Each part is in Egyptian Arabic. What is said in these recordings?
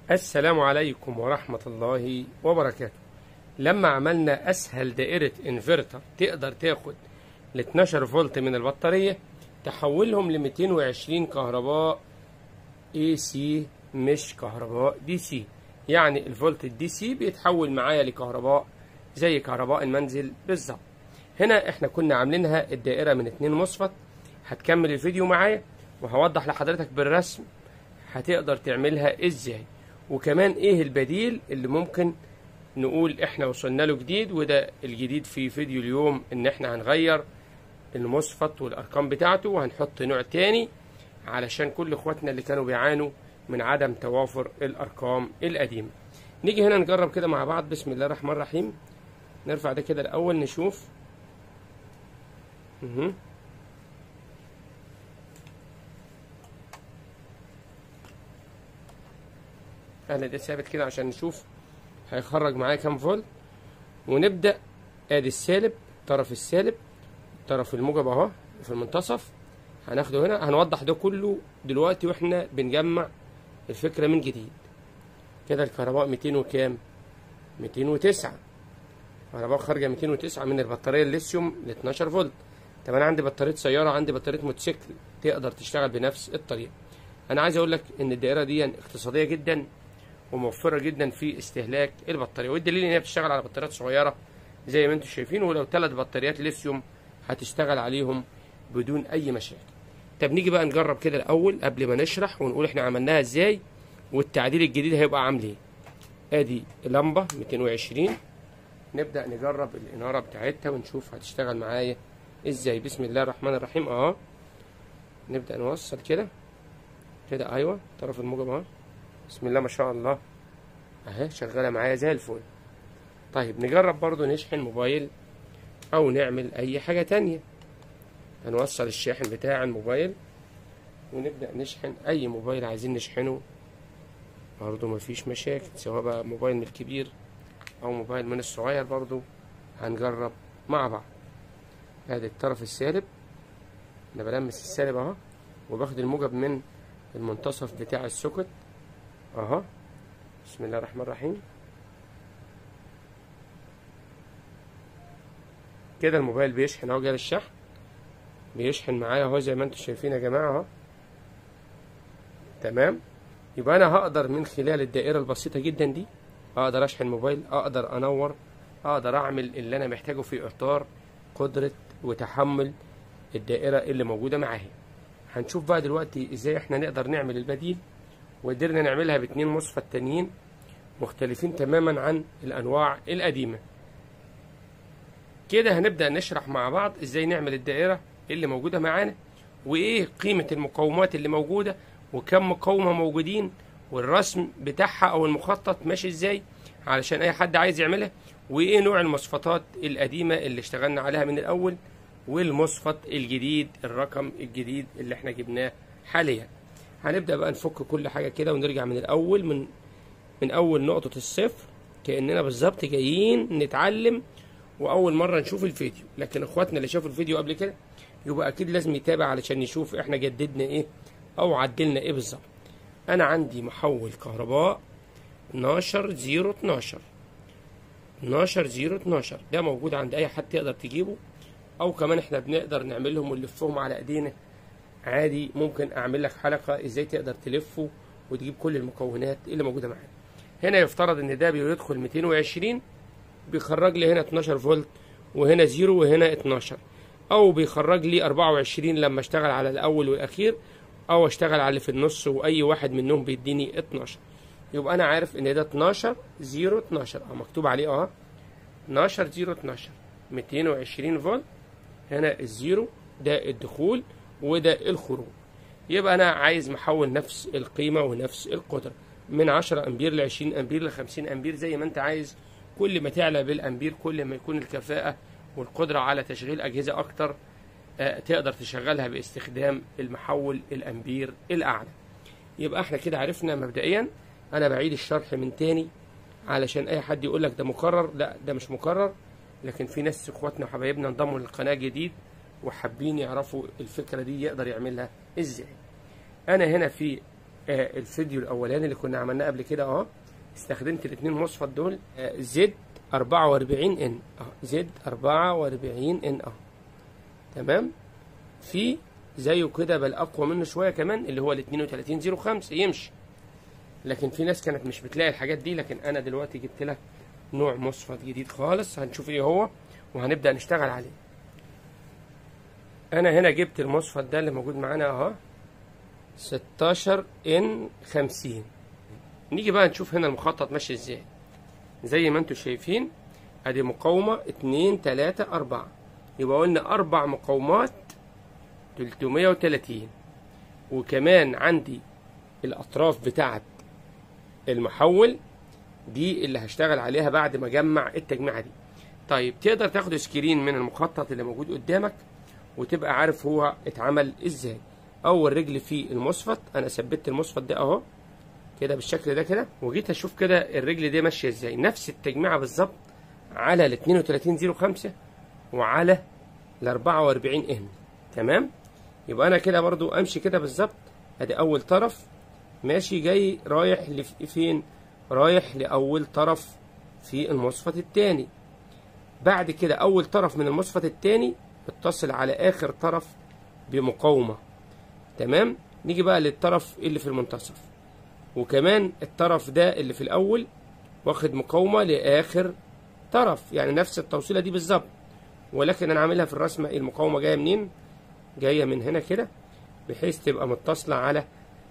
السلام عليكم ورحمة الله وبركاته لما عملنا أسهل دائرة انفرتر تقدر تاخد ال 12 فولت من البطارية تحولهم ل 220 كهرباء اي سي مش كهرباء دي سي يعني الفولت الدي سي بيتحول معايا لكهرباء زي كهرباء المنزل بالظبط هنا احنا كنا عاملينها الدائرة من اتنين مصفت هتكمل الفيديو معايا وهوضح لحضرتك بالرسم هتقدر تعملها ازاي وكمان ايه البديل اللي ممكن نقول احنا وصلنا له جديد وده الجديد في فيديو اليوم ان احنا هنغير المصفت والارقام بتاعته وهنحط نوع تاني علشان كل اخواتنا اللي كانوا بيعانوا من عدم توافر الارقام القديمه نيجي هنا نجرب كده مع بعض بسم الله الرحمن الرحيم نرفع ده كده الاول نشوف مه. اهلا ده ثابت كده عشان نشوف هيخرج معايا كام فولت ونبدا ادي السالب الطرف السالب الطرف الموجب اهو في المنتصف هناخده هنا هنوضح ده كله دلوقتي واحنا بنجمع الفكره من جديد كده الكهرباء 200 وكام 209 كهرباء خارجه 209 من البطاريه الليثيوم ل 12 فولت طب انا عندي بطاريه سياره عندي بطاريه موتوسيكل تقدر تشتغل بنفس الطريقه انا عايز اقول لك ان الدائره دي اقتصاديه جدا وموفره جدا في استهلاك البطاريه والدليل ان هي بتشتغل على بطاريات صغيره زي ما انتم شايفين ولو ثلاث بطاريات ليثيوم هتشتغل عليهم بدون اي مشاكل طب نيجي بقى نجرب كده الاول قبل ما نشرح ونقول احنا عملناها ازاي والتعديل الجديد هيبقى عامل ايه ادي لمبه 220 نبدا نجرب الاناره بتاعتها ونشوف هتشتغل معايا ازاي بسم الله الرحمن الرحيم اهو نبدا نوصل كده كده ايوه طرف الموجب اهو بسم الله ما شاء الله اهي شغاله معايا زي الفل طيب نجرب برضو نشحن موبايل او نعمل اي حاجه تانية هنوصل الشاحن بتاع الموبايل ونبدا نشحن اي موبايل عايزين نشحنه برضو مفيش مشاكل سواء بقى موبايل من الكبير او موبايل من الصغير برضو هنجرب مع بعض ادي الطرف السالب انا بلمس السالب اهو وباخد الموجب من المنتصف بتاع السوكت اهو بسم الله الرحمن الرحيم كده الموبايل بيشحن اهو جالي الشحن بيشحن معايا اهو زي ما انتم شايفين يا جماعه اهو تمام يبقى انا هقدر من خلال الدائره البسيطه جدا دي اقدر اشحن موبايل اقدر انور اقدر اعمل اللي انا محتاجه في اطار قدره وتحمل الدائره اللي موجوده معايا هنشوف بقى دلوقتي ازاي احنا نقدر نعمل البديل وقدرنا نعملها باتنين مصفى تانيين مختلفين تماما عن الانواع القديمه كده هنبدا نشرح مع بعض ازاي نعمل الدائره اللي موجوده معانا وايه قيمه المقاومات اللي موجوده وكم مقاومه موجودين والرسم بتاعها او المخطط ماشي ازاي علشان اي حد عايز يعملها وايه نوع المصفطات القديمه اللي اشتغلنا عليها من الاول والمصفط الجديد الرقم الجديد اللي احنا جبناه حاليا هنبدا بقى نفك كل حاجه كده ونرجع من الاول من من اول نقطه الصفر كاننا بالظبط جايين نتعلم واول مره نشوف الفيديو لكن اخواتنا اللي شافوا الفيديو قبل كده يبقى اكيد لازم يتابع علشان يشوف احنا جددنا ايه او عدلنا ايه بالظبط انا عندي محول كهرباء 12 0 12 12 0 12 ده موجود عند اي حد تقدر تجيبه او كمان احنا بنقدر نعملهم ونلفهم على ايدينا عادي ممكن اعمل لك حلقه ازاي تقدر تلفه وتجيب كل المكونات اللي موجوده معانا هنا يفترض ان ده بيدخل 220 بيخرج لي هنا 12 فولت وهنا زيرو وهنا 12 او بيخرج لي 24 لما اشتغل على الاول والاخير او اشتغل على اللي في النص واي واحد منهم بيديني 12 يبقى انا عارف ان ده 12 0 12 اه مكتوب عليه اه 12 0 12 220 فولت هنا الزيرو ده الدخول وده الخروج يبقى انا عايز محول نفس القيمه ونفس القدره من 10 امبير ل 20 امبير ل 50 امبير زي ما انت عايز كل ما تعلى بالامبير كل ما يكون الكفاءه والقدره على تشغيل اجهزه اكتر آه تقدر تشغلها باستخدام المحول الامبير الاعلى يبقى احنا كده عرفنا مبدئيا انا بعيد الشرح من تاني علشان اي حد يقول لك ده مكرر لا ده مش مكرر لكن في ناس اخواتنا وحبايبنا انضموا للقناه جديد وحابين يعرفوا الفكره دي يقدر يعملها ازاي انا هنا في آه الفيديو الاولاني اللي كنا عملناه قبل كده اهو استخدمت الاثنين مصفت دول آه زد 44 ان اهو زد 44 ان اهو تمام في زيه كده بل اقوى منه شويه كمان اللي هو ال 3205 يمشي لكن في ناس كانت مش بتلاقي الحاجات دي لكن انا دلوقتي جبت لك نوع مصفت جديد خالص هنشوف ايه هو وهنبدا نشتغل عليه انا هنا جبت المصفت ده اللي موجود معانا اهو 16 ان 50 نيجي بقى نشوف هنا المخطط ماشي ازاي زي ما انتم شايفين ادي مقاومة اتنين تلاتة اربعة يبقى قلنا اربع مقاومات 330 وكمان عندي الاطراف بتاعت المحول دي اللي هشتغل عليها بعد ما اجمع التجميعة دي طيب تقدر تاخد سكرين من المخطط اللي موجود قدامك وتبقى عارف هو اتعمل ازاي اول رجل في المصفت انا ثبت المصفت ده اهو كده بالشكل ده كده وجيت اشوف كده الرجل دي ماشيه ازاي نفس التجميعه بالظبط على ال 3205 وعلى ال 44 ان تمام يبقى انا كده برضو امشي كده بالظبط ادي اول طرف ماشي جاي رايح لفين رايح لاول طرف في المصفت الثاني بعد كده اول طرف من المصفت الثاني اتصل على اخر طرف بمقاومه تمام نيجي بقى للطرف اللي في المنتصف وكمان الطرف ده اللي في الاول واخد مقاومه لاخر طرف يعني نفس التوصيله دي بالظبط ولكن انا عاملها في الرسمه المقاومه جايه منين جايه من هنا كده بحيث تبقى متصله على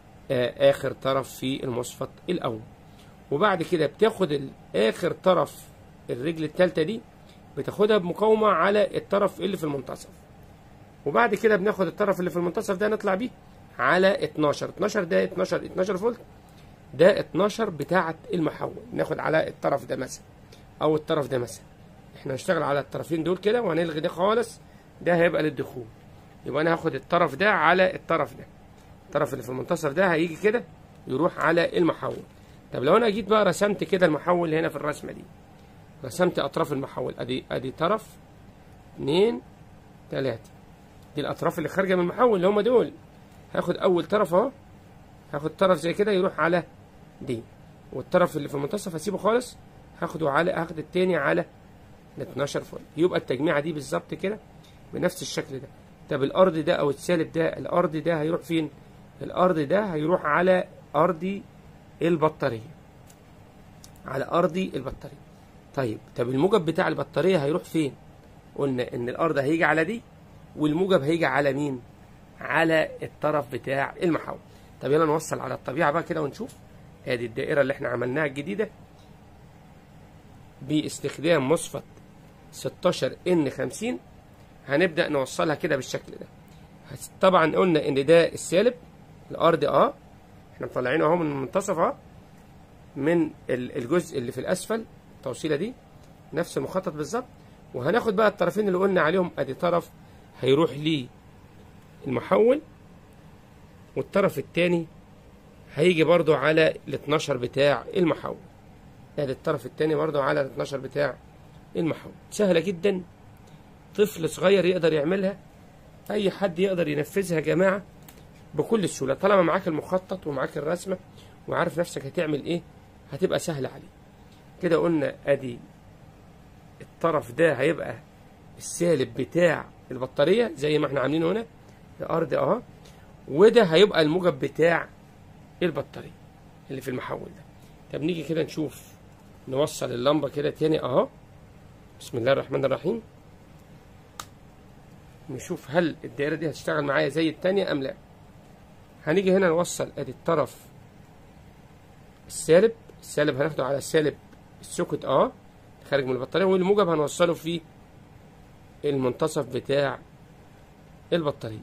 آه اخر طرف في المصفت الاول وبعد كده بتاخد اخر طرف الرجل الثالثه دي بتاخدها بمقاومه على الطرف اللي في المنتصف وبعد كده بناخد الطرف اللي في المنتصف ده نطلع بيه على 12 12 ده 12 12 فولت ده 12 بتاعة المحول ناخد على الطرف ده مثلا او الطرف ده مثلا احنا هنشتغل على الطرفين دول كده وهنلغي ده خالص ده هيبقى للدخول يبقى انا هاخد الطرف ده على الطرف ده الطرف اللي في المنتصف ده هيجي كده يروح على المحول طب لو انا جيت بقى رسمت كده المحول هنا في الرسمه دي رسمت اطراف المحول ادي ادي طرف اتنين تلاته دي الاطراف اللي خارجه من المحول اللي هم دول هاخد اول طرف اهو هاخد طرف زي كده يروح على دي والطرف اللي في المنتصف هسيبه خالص هاخده على هاخد التاني على ال 12 فولت يبقى التجميعه دي بالظبط كده بنفس الشكل ده طب الارض ده او السالب ده الارض ده هيروح فين الارض ده هيروح على ارضي البطاريه على ارضي البطاريه طيب طب الموجب بتاع البطاريه هيروح فين قلنا ان الارض هيجي على دي والموجب هيجي على مين على الطرف بتاع المحول طب يلا نوصل على الطبيعه بقى كده ونشوف ادي الدائره اللي احنا عملناها الجديده باستخدام مصفت 16 ان 50 هنبدا نوصلها كده بالشكل ده طبعا قلنا ان ده السالب الارض اه احنا مطلعينه اهو من المنتصف اه من الجزء اللي في الاسفل التوصيله دي نفس المخطط بالظبط وهناخد بقى الطرفين اللي قلنا عليهم ادي طرف هيروح ليه المحول والطرف الثاني هيجي برضو على ال 12 بتاع المحول ادي الطرف الثاني برضو على ال 12 بتاع المحول سهلة جدا طفل صغير يقدر يعملها اي حد يقدر ينفذها يا جماعة بكل سهولة طالما معاك المخطط ومعاك الرسمة وعارف نفسك هتعمل ايه هتبقى سهلة عليك كده قلنا ادي الطرف ده هيبقى السالب بتاع البطارية زي ما احنا عاملينه هنا الارض اهو وده هيبقى الموجب بتاع البطارية اللي في المحول ده طب نيجي كده نشوف نوصل اللمبة كده تاني اهو بسم الله الرحمن الرحيم نشوف هل الدائرة دي هتشتغل معايا زي التانية ام لا هنيجي هنا نوصل ادي الطرف السالب السالب هناخده على السالب السوكت اه خارج من البطارية والموجب هنوصله في المنتصف بتاع البطارية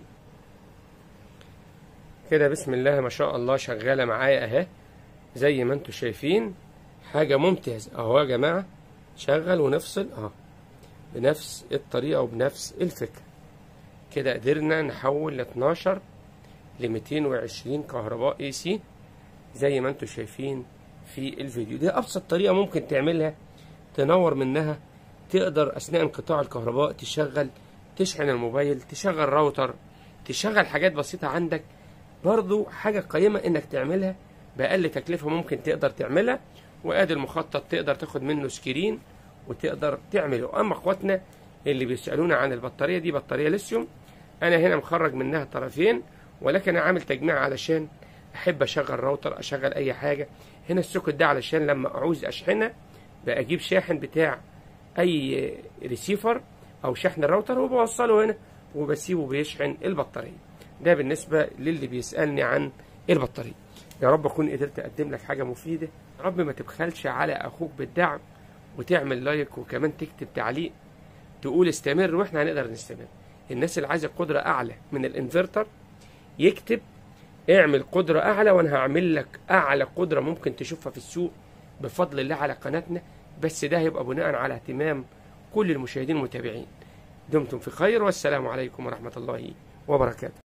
كده بسم الله ما شاء الله شغالة معايا اهي زي ما انتم شايفين حاجة ممتازة اهو يا جماعة شغل ونفصل اهو بنفس الطريقة وبنفس الفكرة كده قدرنا نحول ل 12 ل 220 كهرباء اي سي زي ما انتم شايفين في الفيديو دي ابسط طريقة ممكن تعملها تنور منها تقدر اثناء انقطاع الكهرباء تشغل تشحن الموبايل تشغل راوتر تشغل حاجات بسيطة عندك برضو حاجة قيمة انك تعملها بأقل تكلفة ممكن تقدر تعملها وادي المخطط تقدر تاخد منه سكرين وتقدر تعمله اما اخواتنا اللي بيسألونا عن البطارية دي بطارية ليثيوم انا هنا مخرج منها طرفين ولكن انا عامل تجميع علشان احب اشغل راوتر اشغل اي حاجة هنا السوكت ده علشان لما اعوز اشحنها بجيب شاحن بتاع اي ريسيفر او شحن الراوتر وبوصله هنا وبسيبه بيشحن البطارية ده بالنسبة للي بيسألني عن البطارية يا رب أكون قدرت أقدم لك حاجة مفيدة يا رب ما تبخلش على أخوك بالدعم وتعمل لايك وكمان تكتب تعليق تقول استمر واحنا هنقدر نستمر الناس اللي عايزة قدرة أعلى من الانفرتر يكتب اعمل قدرة أعلى وأنا هعمل لك أعلى قدرة ممكن تشوفها في السوق بفضل الله على قناتنا بس ده هيبقى بناء على اهتمام كل المشاهدين المتابعين دمتم في خير والسلام عليكم ورحمة الله وبركاته